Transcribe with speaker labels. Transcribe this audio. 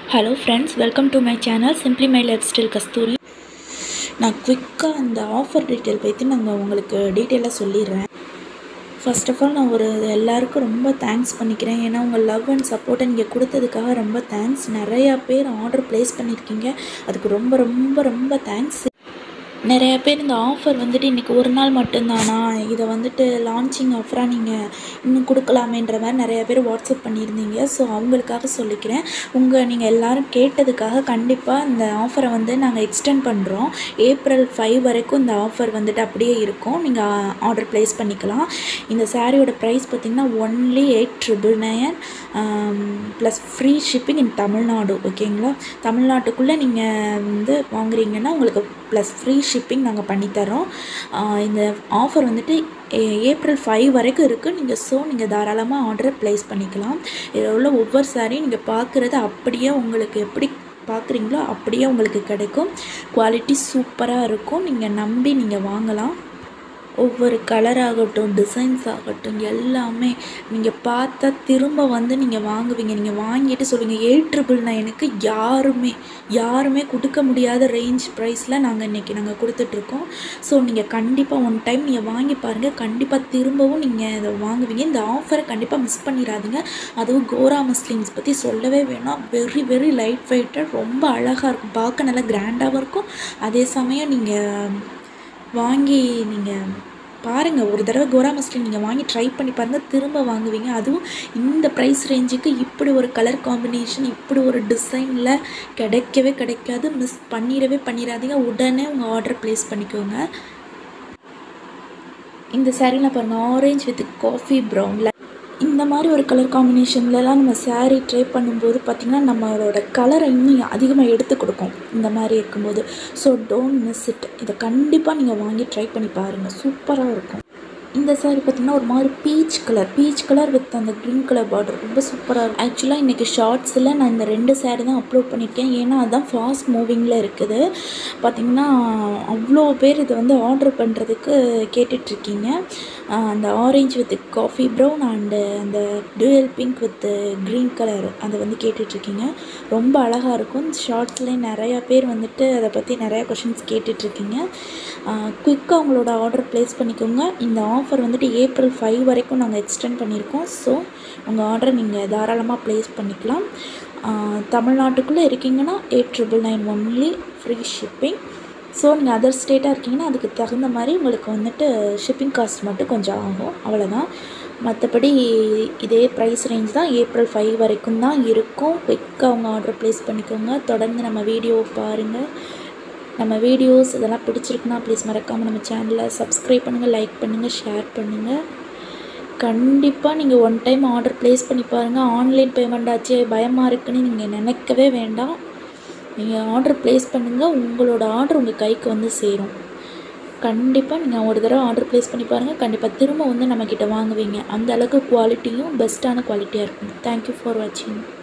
Speaker 1: hello friends welcome to my channel simply my lifestyle Kasthuri நான் குயிக்காக அந்த offer detail பற்றி நாங்கள் உங்களுக்கு டீட்டெயிலாக சொல்லிடுறேன் ஃபர்ஸ்ட் ஆஃப் ஆல் நான் ஒரு எல்லாருக்கும் ரொம்ப தேங்க்ஸ் பண்ணிக்கிறேன் ஏன்னா உங்கள் லவ் அண்ட் சப்போர்ட்டை நீங்கள் கொடுத்ததுக்காக ரொம்ப தேங்க்ஸ் நிறையா பேர் ஆர்டர் ப்ளேஸ் பண்ணியிருக்கீங்க அதுக்கு ரொம்ப ரொம்ப ரொம்ப தேங்க்ஸ் நிறைய பேர் இந்த ஆஃபர் வந்துட்டு இன்றைக்கி ஒரு நாள் மட்டும்தானா இதை வந்துட்டு லான்ச்சிங் ஆஃபராக நீங்கள் இன்னும் கொடுக்கலாமேன்ற மாதிரி நிறைய பேர் வாட்ஸ்அப் பண்ணியிருந்தீங்க ஸோ அவங்களுக்காக சொல்லிக்கிறேன் உங்கள் நீங்கள் எல்லோரும் கேட்டதுக்காக கண்டிப்பாக இந்த ஆஃபரை வந்து நாங்கள் எக்ஸ்டெண்ட் பண்ணுறோம் ஏப்ரல் ஃபைவ் வரைக்கும் இந்த ஆஃபர் வந்துட்டு அப்படியே இருக்கும் நீங்கள் ஆர்டர் ப்ளேஸ் பண்ணிக்கலாம் இந்த சாரியோட ப்ரைஸ் பார்த்திங்கன்னா only eight triple nine plus free shipping இன் தமிழ்நாடு ஓகேங்களா தமிழ்நாட்டுக்குள்ளே நீங்கள் வந்து வாங்குறீங்கன்னா உங்களுக்கு ப்ளஸ் ஃப்ரீ ஷிப்பிங் நாங்கள் பண்ணித்தரோம் இந்த ஆஃபர் வந்துட்டு ஏ- ஏப்ரல் ஃபைவ் வரைக்கும் இருக்குது நீங்கள் ஸோ நீங்கள் தாராளமாக ஆர்டரை ப்ளேஸ் பண்ணிக்கலாம் இதில் உள்ள ஒவ்வொரு சாரியும் நீங்கள் பார்க்குறது அப்படியே உங்களுக்கு எப்படி பார்க்குறீங்களோ அப்படியே உங்களுக்கு கிடைக்கும் குவாலிட்டி சூப்பராக இருக்கும் நீங்கள் நம்பி நீங்கள் வாங்கலாம் ஒவ்வொரு கலர் ஆகட்டும் டிசைன்ஸ் ஆகட்டும் எல்லாமே நீங்கள் பார்த்தா திரும்ப வந்து நீங்கள் வாங்குவீங்க நீங்கள் வாங்கிட்டு சொல்லுவீங்க எயிட் ட்ரிபிள் நைனுக்கு யாருமே யாருமே கொடுக்க முடியாத ரேஞ்ச் ப்ரைஸில் நாங்கள் இன்றைக்கி நாங்கள் கொடுத்துட்ருக்கோம் ஸோ நீங்கள் கண்டிப்பாக ஒன் டைம் நீங்கள் வாங்கி பாருங்கள் கண்டிப்பாக திரும்பவும் நீங்கள் இதை வாங்குவீங்க இந்த ஆஃபரை கண்டிப்பாக மிஸ் பண்ணிடாதீங்க அதுவும் கோரா முஸ்லீம்ஸ் பற்றி சொல்லவே வேணாம் வெரி வெரி லைட் வெயிட்டட் ரொம்ப அழகாக இருக்கும் பார்க்க நல்லா கிராண்டாகவும் இருக்கும் அதே சமயம் நீங்கள் வாங்கி நீங்கள் பாருங்கள் ஒரு தடவை கோரா மஸ்லின் நீங்கள் வாங்கி ட்ரை பண்ணி பாருங்கள் திரும்ப வாங்குவீங்க அதுவும் இந்த ப்ரைஸ் ரேஞ்சுக்கு இப்படி ஒரு கலர் காம்பினேஷன் இப்படி ஒரு டிசைனில் கிடைக்கவே கிடைக்காது மிஸ் பண்ணிடவே பண்ணிடாதீங்க உடனே உங்கள் ஆர்டர் ப்ளேஸ் பண்ணிக்கோங்க இந்த சாரீலாம் பாருங்கள் ஆரஞ்சு வித் காஃபி ப்ரௌனில் இந்த மாதிரி ஒரு கலர் காம்பினேஷன்லலாம் நம்ம saree ட்ரை பண்ணும்போது பார்த்திங்கன்னா நம்மளோட கலரை இன்னும் அதிகமாக எடுத்து கொடுக்கும் இந்த மாதிரி இருக்கும்போது ஸோ டோன்ட் மிஸ் இட் இதை கண்டிப்பாக நீங்கள் வாங்கி ட்ரை பண்ணி பாருங்கள் சூப்பராக இருக்கும் இந்த saree பார்த்திங்கன்னா ஒரு மாதிரி peach colour peach colour with அந்த க்ரீன் கலர் பார்டர் ரொம்ப சூப்பராக இருக்கும் ஆக்சுவலாக இன்றைக்கி ஷார்ட்ஸில் நான் இந்த ரெண்டு saree தான் அப்லோட் பண்ணியிருக்கேன் ஏன்னா அதுதான் ஃபாஸ்ட் மூவிங்கில் இருக்குது பார்த்திங்கன்னா அவ்வளோ பேர் இதை வந்து ஆர்டர் பண்ணுறதுக்கு கேட்டுட்ருக்கீங்க அந்த orange with coffee brown and அந்த dual pink with green colour அதை வந்து கேட்டுட்ருக்கீங்க ரொம்ப அழகாக இருக்கும் ஷார்ட்ஸ்லேயே நிறையா பேர் வந்துட்டு அதை பற்றி நிறையா கொஷின்ஸ் கேட்டுட்ருக்கீங்க குயிக்காக உங்களோட ஆர்டர் ப்ளேஸ் பண்ணிக்கோங்க இந்த ஆஃபர் வந்துட்டு ஏப்ரல் ஃபைவ் வரைக்கும் நாங்கள் எக்ஸ்டெண்ட் பண்ணியிருக்கோம் ஸோ உங்கள் ஆர்டரை நீங்கள் தாராளமாக ப்ளேஸ் பண்ணிக்கலாம் ஆஹ் தமிழ்நாட்டுக்குள்ளே இருக்கீங்கன்னா eight triple nine only free shipping so நீங்கள் அதர் ஸ்டேட்டாக இருக்கீங்கன்னா அதுக்கு தகுந்த மாதிரி உங்களுக்கு வந்துட்டு ஷிப்பிங் காஸ்ட் மட்டும் கொஞ்சம் ஆகும் அவ்வளோதான் மற்றபடி இதே ப்ரைஸ் ரேஞ்ச் தான் ஏப்ரல் ஃபைவ் வரைக்கும் தான் இருக்கும் குயிக்காக அவங்க ஆர்டர் ப்ளேஸ் பண்ணிக்கோங்க தொடர்ந்து நம்ம வீடியோ பாருங்கள் நம்ம வீடியோஸ் இதெல்லாம் பிடிச்சிருக்குன்னா ப்ளீஸ் மறக்காமல் நம்ம சேனலை சப்ஸ்கிரைப் பண்ணுங்கள் லைக் பண்ணுங்கள் ஷேர் பண்ணுங்கள் கண்டிப்பாக நீங்கள் ஒன் டைம் ஆர்டர் ப்ளேஸ் பண்ணி பாருங்கள் ஆன்லைன் பேமெண்ட் ஆச்சு பயமாக இருக்குன்னு நீங்கள் நினைக்கவே வேண்டாம் நீங்கள் ஆர்டர் ப்ளேஸ் பண்ணுங்கள் உங்களோட ஆர்டர் உங்கள் கைக்கு வந்து சேரும் கண்டிப்பாக நீங்கள் ஒரு தடவை ஆர்டர் ப்ளேஸ் பண்ணி பாருங்கள் கண்டிப்பாக திரும்ப வந்து நம்மக்கிட்ட வாங்குவீங்க அந்த அளவுக்கு குவாலிட்டியும் பெஸ்ட்டான குவாலிட்டியாக இருக்கும் தேங்க்யூ ஃபார் வாட்சிங்